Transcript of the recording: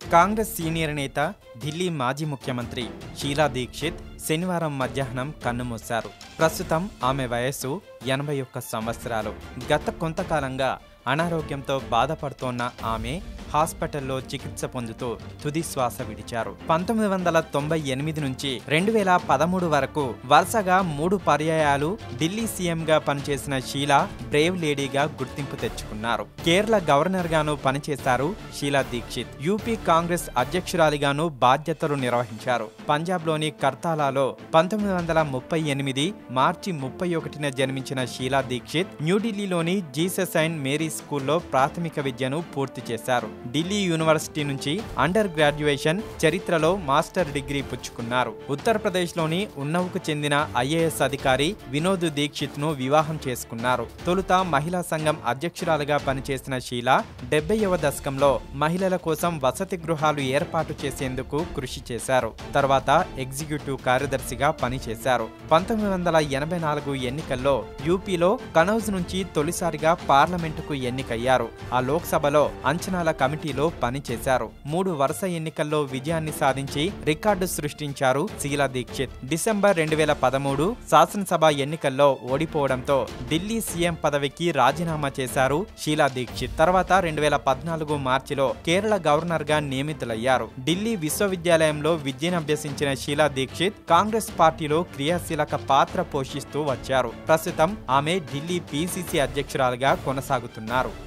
Congress senior నేత ఢిల్లీ మాజీ ముఖ్యమంత్రి షీలా దీక్షిత్ శనివారం మధ్యాహ్నం కన్నుమూశారు ప్రస్తుతం ఆమె వయస్సు ఎనభై ఒక్క సంవత్సరాలు గత కొంతకాలంగా అనారోగ్యంతో బాధపడుతోన్న ఆమె హాస్పిటల్లో చికిత్స పొందుతూ తుది శ్వాస విడిచారు పంతొమ్మిది వందల తొంభై ఎనిమిది నుంచి రెండు వేల పదమూడు వరకు వరుసగా మూడు పర్యాయాలు ఢిల్లీ సీఎంగా పనిచేసిన షీలా బ్రేవ్ లేడీగా గుర్తింపు తెచ్చుకున్నారు కేరళ గవర్నర్ గాను పనిచేశారు షీలా దీక్షిత్ యూపీ కాంగ్రెస్ అధ్యక్షురాలిగాను బాధ్యతలు నిర్వహించారు పంజాబ్లోని కర్తాలాలో పంతొమ్మిది వందల ముప్పై ఎనిమిది మార్చి ముప్పై ఒకటిన జన్మించిన షీలా దీక్షిత్ న్యూఢిల్లీలోని జీసస్ అండ్ మేరీ స్కూల్లో ప్రాథమిక విద్యను పూర్తి చేశారు ఢిల్లీ యూనివర్సిటీ నుంచి అండర్ గ్రాడ్యుయేషన్ చరిత్రలో మాస్టర్ డిగ్రీ పుచ్చుకున్నారు ఉత్తరప్రదేశ్లోని ఉన్నవుకు చెందిన ఐఏఎస్ అధికారి వినోద్ దీక్షిత్ ను వివాహం చేసుకున్నారు తొలుత మహిళా సంఘం అధ్యక్షురాలుగా పనిచేసిన షీలా డెబ్బైవ దశకంలో మహిళల కోసం వసతి గృహాలు ఏర్పాటు చేసేందుకు కృషి చేశారు తర్వాత ఎగ్జిక్యూటివ్ కార్యదర్శిగా పనిచేశారు పంతొమ్మిది వందల ఎనభై నాలుగు ఎన్నికల్లో యూపీలో కనౌజ్ నుంచి తొలిసారిగా పార్లమెంటుకు ఎన్నికయ్యారు ఆ లోక్సభలో అంచనాల కమిటీలో పనిచేశారు మూడు వరుస ఎన్నికల్లో విజయాన్ని సాధించి రికార్డు సృష్టించారు శీలా దీక్షిత్ డిసెంబర్ రెండు వేల పదమూడు శాసనసభ ఎన్నికల్లో ఓడిపోవడంతో ఢిల్లీ సీఎం పదవికి రాజీనామా చేశారు షీలా దీక్షిత్ తర్వాత రెండు వేల పద్నాలుగు మార్చిలో కేరళ గవర్నర్ గా నియమితులయ్యారు ఢిల్లీ విశ్వవిద్యాలయంలో విద్యను అభ్యసించిన షీలా దీక్షిత్ కాంగ్రెస్ పార్టీలో క్రియాశీలక పాత్ర పోషిస్తూ వచ్చారు ప్రస్తుతం ఆమె ఢిల్లీ పీసీసీ అధ్యక్షురాలుగా కొనసాగుతున్నారు